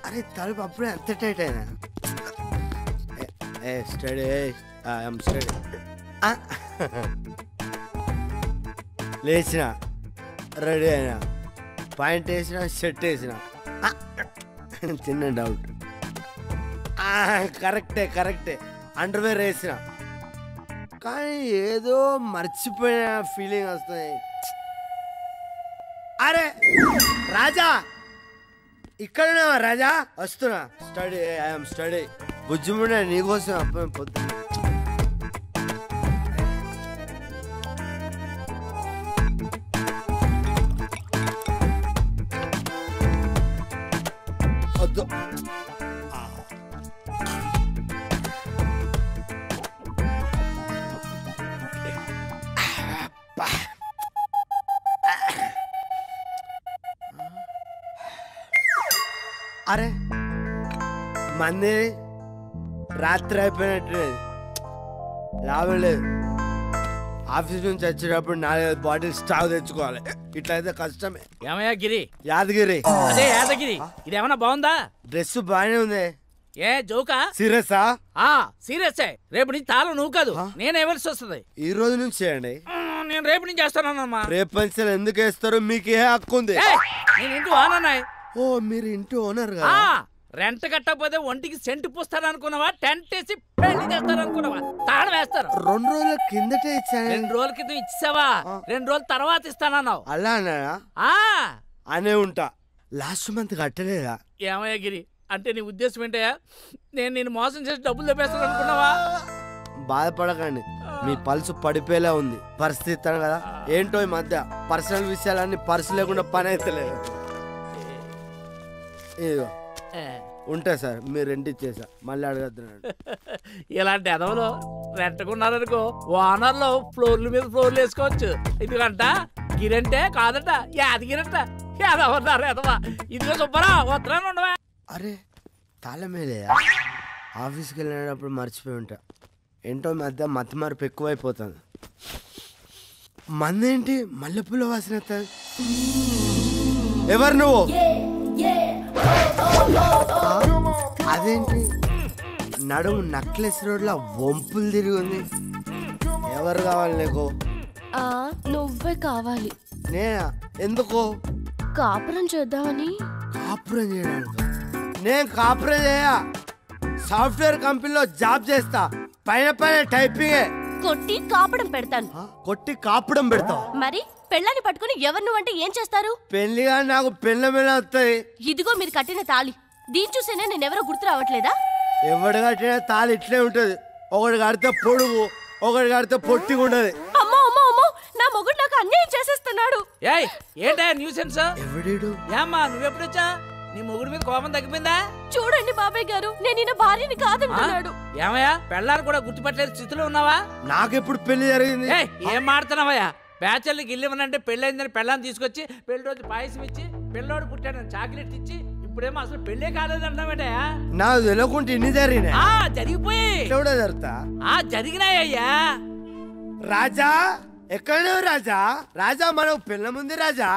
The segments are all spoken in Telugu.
అరే తలుపు అప్పుడే అంత టైట్ అయినా ఏ స్టడీ ఐఎమ్ స్టడీ లేచిన రెడీ అయినా పాయింట్ వేసిన షర్ట్ వేసిన ఆ, చిన్న డౌట్ కరెక్టే కరెక్టే అండర్వేర్ వేసిన కానీ ఏదో మర్చిపోయిన ఫీలింగ్ వస్తుంది అరే రాజా ఇక్కడ రాజా వస్తున్నా స్టడీ ఐఎమ్ స్టడీ బుజ్జిముండ నీకోసం అప్పుడు పొద్దు వద్దు అరే మంది రాత్రి అయిపోయినట్టు లాభం లేదు ఆఫీస్ నుంచి వచ్చేటప్పుడు నాలుగైదు బాటిల్ స్టాక్ తెచ్చుకోవాలి ఇట్లయితే కష్టమే ఏమయ్యా గిరి యాదగిరి అదే యాదగిరి ఇదేమన్నా బాగుందా డ్రెస్ బాగానే ఉంది ఏ జోకా సీరియసా ఆ సీరియస్ రేపు నుంచి తాళం నువ్వు కాదు నేనే ఇవ్వాల్సి వస్తుంది ఈ రోజు నుంచి చేయండి మ్మ్, నేను రేపు నుంచి చేస్తానమ్మా రేపు పంచలు ఎందుకు వేస్తారు మీకు ఏ హక్కు ఉంది నేను ఇంటి వానన్నాయి ఓ మీరు ఇంటి ఓనర్ ఆ కదా రెంట్ కట్టకపోతే ఒంటికి సెంటు పూస్తారు అనుకున్నావా టెంట్ వేసి పెళ్లి చేస్తారు అనుకున్నావా తాళం వేస్తారు రెండు రోజుల కిందటే ఇచ్చాను రెండు రోజుల క్రితం ఇచ్చావా రెండు రోజుల తర్వాత ఇస్తానన్నావు అలా అన్నాడా ఆ అనే ఉంటా లాస్ట్ మంత్ కట్టలేదా ఏమయ్యా గిరి అంటే నీ ఉద్దేశం ఏంటయ్యా నేను నేను మోసం చేసి డబ్బులు తెప్పేస్తాను అనుకున్నావా బాధపడకండి మీ పల్సు పడిపోయేలా ఉంది పరిస్థితి ఇస్తాను కదా ఏంటో ఈ మధ్య పర్సనల్ విషయాలన్నీ పర్సు లేకుండా పని అయితే లేదు ఇదిగో ఏ, ఉంటా సార్ మీరు రెంట్ ఇచ్చేసా మళ్ళీ అడగద్దున్నాడు ఇలాంటి ఎదవలు రెంట్కున్నారనుకో ఓనర్లో ఫ్లోర్ల మీద ఫ్లోర్లు వేసుకోవచ్చు ఇదిగంట గిరంటే కాదంట యాదగిరంట ఎదవన్నారు ఎదవా ఇదిగో సుబ్బరా ఉత్తరాన్ని ఉండవా అరే తాళమే లేదా ఆఫీస్కి వెళ్ళినప్పుడు మర్చిపోయి ఉంటా ఏంటో ఈ మధ్య మతి మార్పు ఎక్కువైపోతుంది మందేంటి మల్లెపూల వాసన వస్తుంది. ఎవరు నువ్వు ఆ, అదేంటి నడుము నక్లెస్ రోడ్లో వంపులు తిరిగి ఉంది ఎవరు కావాలి నీకు ఆ నువ్వే కావాలి నేనా ఎందుకు కాపురం చేద్దామని కాపురం చేయడానికి నేను కాపురం చేయ సాఫ్ట్వేర్ కంపెనీలో జాబ్ చేస్తా పైన పైన టైపింగే కొట్టి కాపడం పెడతాను ఆ, కొట్టి కాపుడం పెడతావు మరి పెళ్ళాన్ని పట్టుకుని ఎవరు నువ్వంటే ఏం చేస్తారు పెళ్లిగా నాకు పెళ్ళ మీద వస్తుంది ఇదిగో మీరు కట్టిన తాళి దీని చూసేనే నేనెవరో గుర్తు రావట్లేదా ఎవడు కట్టిన తాళి ఇట్లే ఉంటుంది ఒకటి కడితే పొడుగు ఒకటి కడితే పొట్టిగా ఉండదు అమ్మో అమ్మో అమ్మో నా మొగుడు నాకు అన్యాయం చేసేస్తున్నాడు ఏయ్ ఏంటా న్యూసెన్స్ ఎవడీడు ఏమ్మా నువ్వెప్పుడొచ్చా నీ మొగుడి మీద కోపం తగ్గిపోయిందా చూడండి బాబాయ్ గారు నేను ఈయన భార్యని ఆ? కాదంటున్నాడు ఏమయ్యా పెళ్ళాన్ని కూడా గుర్తుపట్టలేని స్థితిలో ఉన్నావా నాకెప్పుడు పెళ్లి జరిగింది ఏయ్ ఏం మాడుతున్నావయ్యా బ్యాచర్లకి ఇల్లివనంటే పెళ్ళైందని పెళ్ళాన్ని తీసుకొచ్చి పెళ్లి రోజు పాయసం ఇచ్చి పిల్లోడు పుట్టాడని చాక్లెట్ ఇచ్చి ఇప్పుడేమో అసలు పెళ్ళే కాలేదంటున్నావేటయా నాకు తెలియకుండా ఇన్ని జరిగినాయి ఆ జరిగిపోయి ఇట్లా కూడా జరుగుతా ఆ జరిగినాయ్యా రాజా ఎక్కడ నువ్వు రాజా రాజా మనకు పిల్ల ముందు రాజా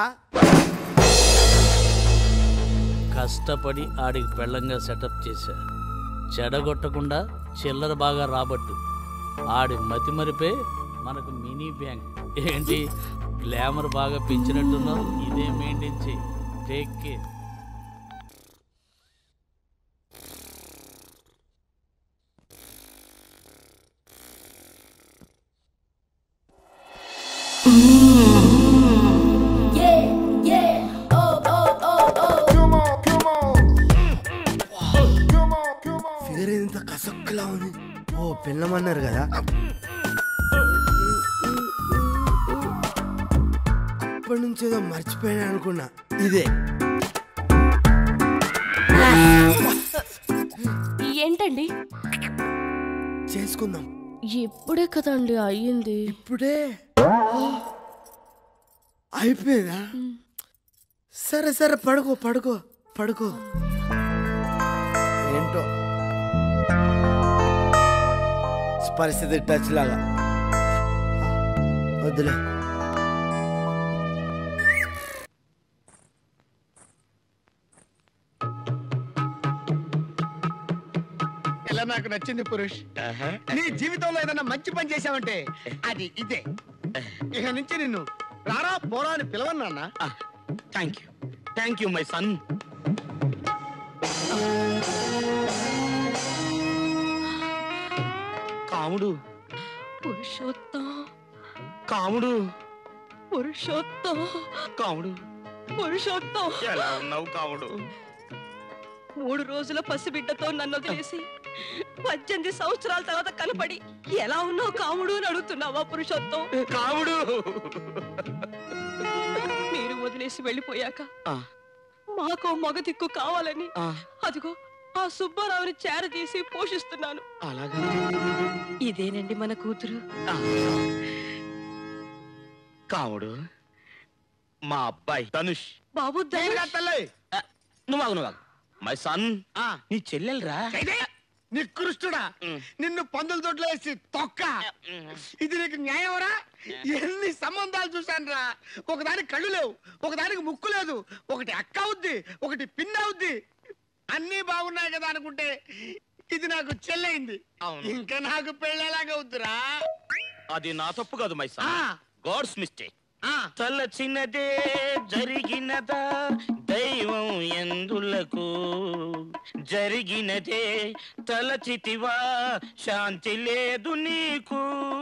కష్టపడి ఆడికి పెళ్ళంగా సెటప్ చేశా చెడగొట్టకుండా చిల్లర బాగా రాబట్టు ఆడి మతి మరిపే మనకు మినీ బ్యాంక్ ఏంటి గ్లామర్ బాగా పెంచినట్టున్నావు ఇదే మెయింటైన్ చేయి టేక్ కేర్ ఫిగర్ ఇంత కసక్కులా ఉంది ఓ పిల్లమన్నారు కదా అప్పటి నుంచి ఏదో మర్చిపోయాను అనుకున్నా ఇదే ఏంటండి చేసుకుందాం ఎప్పుడే కదండి అయ్యింది ఇప్పుడే అయిపోయిందా సరే సరే పడుకో పడుకో పడుకో ఏంటో పరిస్థితి టచ్ లాగా వద్దులే పిల్ల నాకు నచ్చింది పురుష్ నీ జీవితంలో ఏదైనా మంచి పని చేశావంటే అది ఇదే ఇక నుంచి నిన్ను రారా పోరా అని పిలవన్నా thank you thank you my son Kamudu Purushottam Kamudu Purushottam Kamudu Purushottam ఎలా ఉన్నావు కాముడు మూడు రోజుల పసిబిడ్డతో నన్ను వదిలేసి పద్దెనిమిది సంవత్సరాల తర్వాత కనపడి ఎలా ఉన్నావు కాముడు అని అడుగుతున్నావా పురుషోత్తం కాముడు మీరు వదిలేసి వెళ్ళిపోయాక ఆ. మాకో మగ దిక్కు కావాలని ఆ, అదిగో ఆ సుబ్బారావుని చేరదీసి పోషిస్తున్నాను అలాగా ఇదేనండి మన కూతురు ఆ. కాముడు మా అబ్బాయి ధనుష్ బాబు ధనుష్. తల్లి ఆ, నువ్వు ఆగు, నువ్వు ఆగు. మై సన్ ఆ, నీ చెల్లెలరా అయితే నికృష్టుడా ఉమ్. నిన్ను పందుల తోటలో వేసి తొక్క ఇది నీకు న్యాయమరా ఎన్ని సంబంధాలు చూశాను రా ఒకదానికి కళ్ళు లేవు ఒకదానికి ముక్కు లేదు ఒకటి అక్క అవుద్ది ఒకటి పిన్ అవుద్ది అన్నీ బాగున్నాయి కదా అనుకుంటే ఇది నాకు చెల్లయింది అవును. ఇంకా నాకు పెళ్ళేలాగా అవుద్దిరా అది నా తప్పు కాదు మై ఆ, సన్ గాడ్స్ మిస్టేక్ ఆ, తలచినదే జరిగినదా దైవం ఎందులకు జరిగినదే తలచితివా శాంతి లేదు నీకు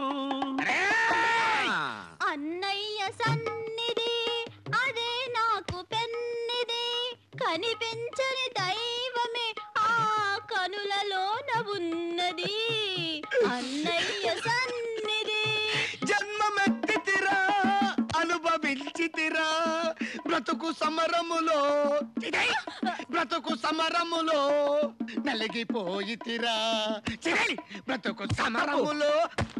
అన్నయ్య సన్నిధి అదే నాకు పెన్నిది కనిపించని దైవమే ఆ కనులలోన ఉన్నది అన్నయ్య సన్నిధి జన్మమెత్తితిరా అనుభవించితిరా బ్రతుకు సమరములో చిడై! బ్రతుకు సమరములో నలిగిపోయితిరా చిడై! బ్రతుకు సమరములో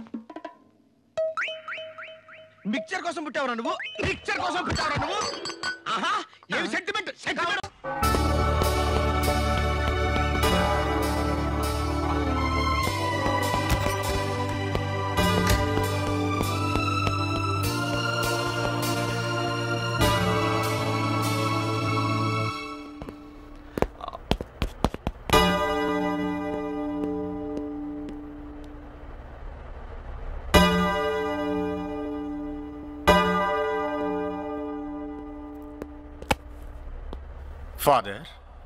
మిక్చర్ కోసం పుట్టావురా నువ్వు మిక్చర్ కోసం పుట్టావురా నువ్వు ఆహా ఏమి sentiment sentiment father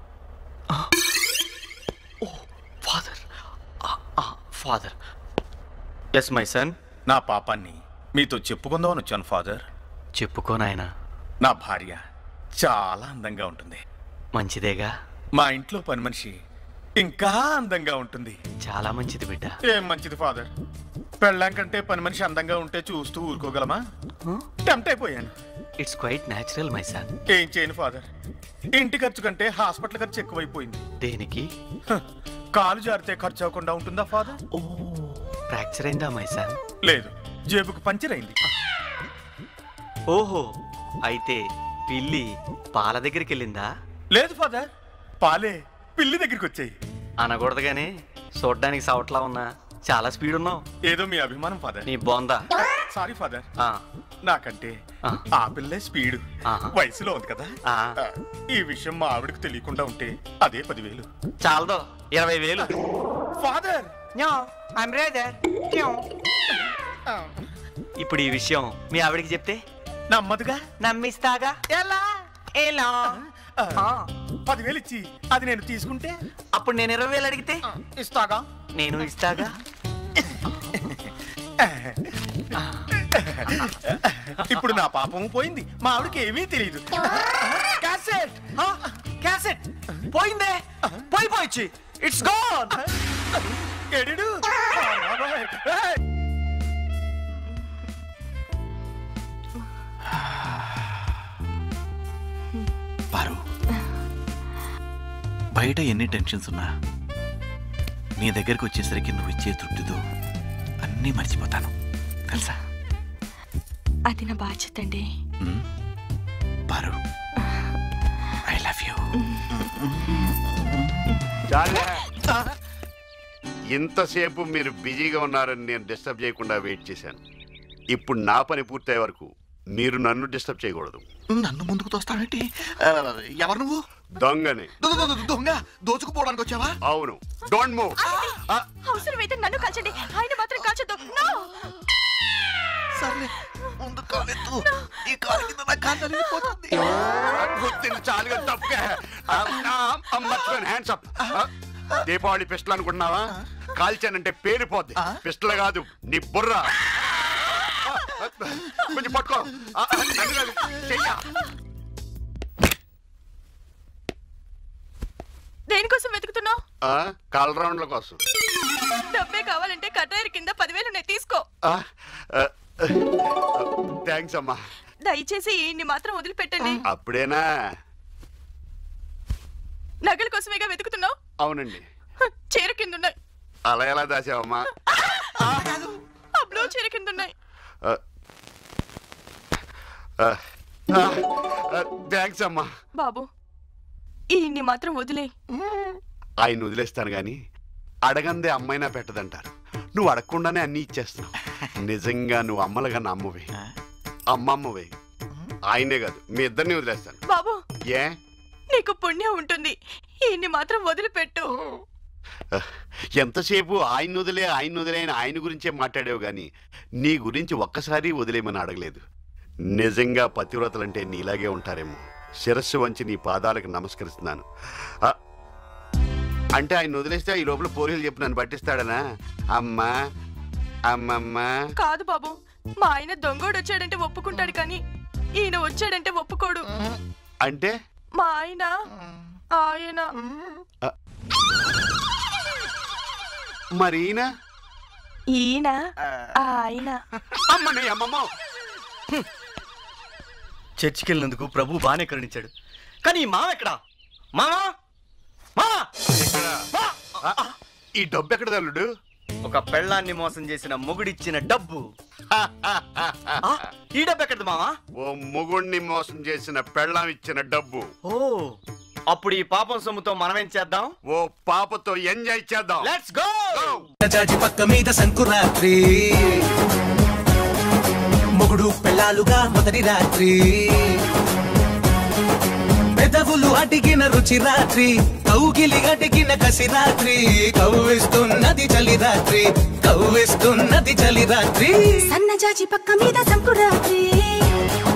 father father yes my son నా పాపాన్ని మీతో చెప్పుకుందామని వచ్చాను ఫాదర్ చెప్పుకో నాయనా నా భార్య చాలా అందంగా ఉంటుంది మంచిదేగా మా ఇంట్లో పని మనిషి ఇంకా అందంగా ఉంటుంది చాలా మంచిది బిడ్డ ఏం మంచిది ఫాదర్ పెళ్ళాం కంటే పని మనిషి అందంగా ఉంటే చూస్తూ ఊరుకోగలమా టెంప్ట్ అయిపోయాను it's quite natural my son ఏం చేయను ఫాదర్ ఇంటి ఖర్చు కంటే హాస్పిటల్ ఖర్చు ఎక్కువైపోయింది దేనికి హ, కాలు జారితే ఖర్చు అవ్వకుండా ఉంటుందా ఫాదర్ ఓ ఫ్రాక్చర్ అయిందా మై సన్ లేదు జేబుకు పంచర్ అయింది ఓహో అయితే పిల్లి పాల దగ్గరికి వెళ్ళిందా లేదు ఫాదర్ పాలే పిల్లి దగ్గరికి వచ్చాయి అనకూడదు కానీ చూడ్డానికి సవట్లా ఉన్నా చాలా స్పీడ్ ఉన్నావు ఏదో మీ అభిమానం ఫాదర్ నీ బొందా సారీ ఫాదర్ ఆ, నాకంటే ఆ. ఆ పిల్లే స్పీడ్ ఆహా. వయసులో ఉంది కదా ఆ. ఆ, ఈ విషయం మా ఆవిడకి తెలియకుండా ఉంటే అదే పదివేలు చాలదో ఇరవై వేలు ఫాదర్ ఇప్పుడు ఈ విషయం మీ ఆవిడకి చెప్తే నమ్మదుగా నమ్మిస్తాగా ఎలా ఎలా ఆ, పదివేలు ఇచ్చి అది నేను తీసుకుంటే అప్పుడు నేను ఇరవై వేలు అడిగితే ఇస్తాగా నేను ఇస్తాగా ఇప్పుడు నా పాపము పోయింది మా ఆవిడకి ఏమీ తెలియదు క్యాసెట్ క్యాసెట్ పోయిందే పోయి పోయిచ్చి ఇట్స్ గోన్ ఎడిడు పారు బయట ఎన్ని టెన్షన్స్ ఉన్నా నీ దగ్గరికి వచ్చేసరికి నువ్వు ఇచ్చే తృప్తితో అన్నీ మర్చిపోతాను తెలుసా అది నా బాధ్యత అండి ఉమ్? పారు ఐ లవ్ యూ ఇంతసేపు మీరు బిజీగా ఉన్నారని నేను డిస్టర్బ్ చేయకుండా వెయిట్ చేశాను ఇప్పుడు నా పని పూర్తయ్యే వరకు మీరు నన్ను డిస్టర్బ్ చేయకూడదు నన్ను ముందుకు తోస్తావేంటి ఆ, ఎవరు నువ్వు దొంగని దొ- దొ- దొ- దొంగ దోచుకుపోవడానికి వచ్చావా అవును డోంట్ మూవ్ అవసరమైతే నన్ను కాల్చండి ఆయన మాత్రం కాల్చొద్దు No! సర్లే ముందు కాలెత్తు ఈ కాలు కింద నా కాలు తగిలిపోతుంది. గుర్తిని చాలుగా తప్పుగా మర్చిపోయాను హ్యాండ్స్ అప్ దీపావళి పిస్టల్ అనుకుంటున్నావా కాల్చానంటే పేలిపోద్ది పిస్టల్ కాదు నీ బుర్ర కొంచెం పట్టుకో ఆ, అది కాదు, చెయ్య. దేనికోసం వెతుకుతున్నావు ఆ, కాల్ రౌండ్ల కోసం డబ్బే కావాలంటే కటాయిర్ కింద పదివేలు ఉన్నాయి తీసుకో థ్యాంక్స్ అమ్మా దయచేసి ఈయన్ని మాత్రం వదిలిపెట్టండి అప్పుడేనా నగల కోసమేగా వెతుకుతున్నావు అవునండి చీర కింద ఉన్నాయి అలా ఎలా దాచావమ్మా ఆ బ్లూ చీర కింద ఉన్నాయి థ్యాంక్స్ అమ్మా బాబు ఈయన్ని మాత్రం వదిలే ఆయన వదిలేస్తాను గాని అడగందే అమ్మైనా పెట్టదంటారు నువ్వు అడగకుండానే అన్ని ఇచ్చేస్తున్నావు నిజంగా నువ్వు అమ్మలుగా నా అమ్మవే అమ్మమ్మవే ఆయనే కాదు మీ ఇద్దరిని వదిలేస్తాను బాబు ఏ నీకు పుణ్యం ఉంటుంది ఈయన్ని మాత్రం వదిలిపెట్టు ఎంతసేపు ఆయన వదిలే ఆయన వదిలే అని ఆయన గురించే మాట్లాడావు గాని నీ గురించి ఒక్కసారి వదిలేమని అడగలేదు నిజంగా పతివ్రతలంటే నీలాగే ఉంటారేమో శిరస్సు వంచి నీ పాదాలకు నమస్కరిస్తున్నాను ఆ, అంటే ఆయన వదిలేస్తే ఈ లోపల పోలీసులు చెప్పి నన్ను పట్టిస్తాడనా అమ్మా అమ్మమ్మ కాదు బాబు మా ఆయన దొంగోడు వచ్చాడంటే ఒప్పుకుంటాడు కానీ ఈయన వచ్చాడంటే ఒప్పుకోడు అంటే మా ఆయన ఆయన మరి ఈయన ఈయన ఆయన అమ్మని అమ్మమ్మ చర్చికి వెళ్ళినందుకు ప్రభు బాగానే కరుణించాడు కానీ ఈ మామ ఎక్కడా మామా మామా ఈ డబ్బు ఎక్కడ తల్లుడు ఒక పెళ్ళాన్ని మోసం చేసిన మొగుడిచ్చిన డబ్బు ఆ, ఈ డబ్బు ఎక్కడది మామా ఓ మొగుణ్ణి మోసం చేసిన పెళ్ళాం ఇచ్చిన డబ్బు ఓ అప్పుడు ఈ పాపం సొమ్ముతో మనమేం చేద్దాం ఓ పాపతో ఎంజాయ్ చేద్దాం లెట్స్ గో జాజి పక్క మీద సంకురాత్రి మొగుడు పెళ్ళాలుగా మొదటి రాత్రి పెదవులు అడిగిన రుచి రాత్రి కౌగిలి అడిగిన కసి రాత్రి కవ్విస్తున్నది చలి రాత్రి కవ్విస్తున్నది చలి రాత్రి సన్నజాజి పక్క మీద సంకురాత్రి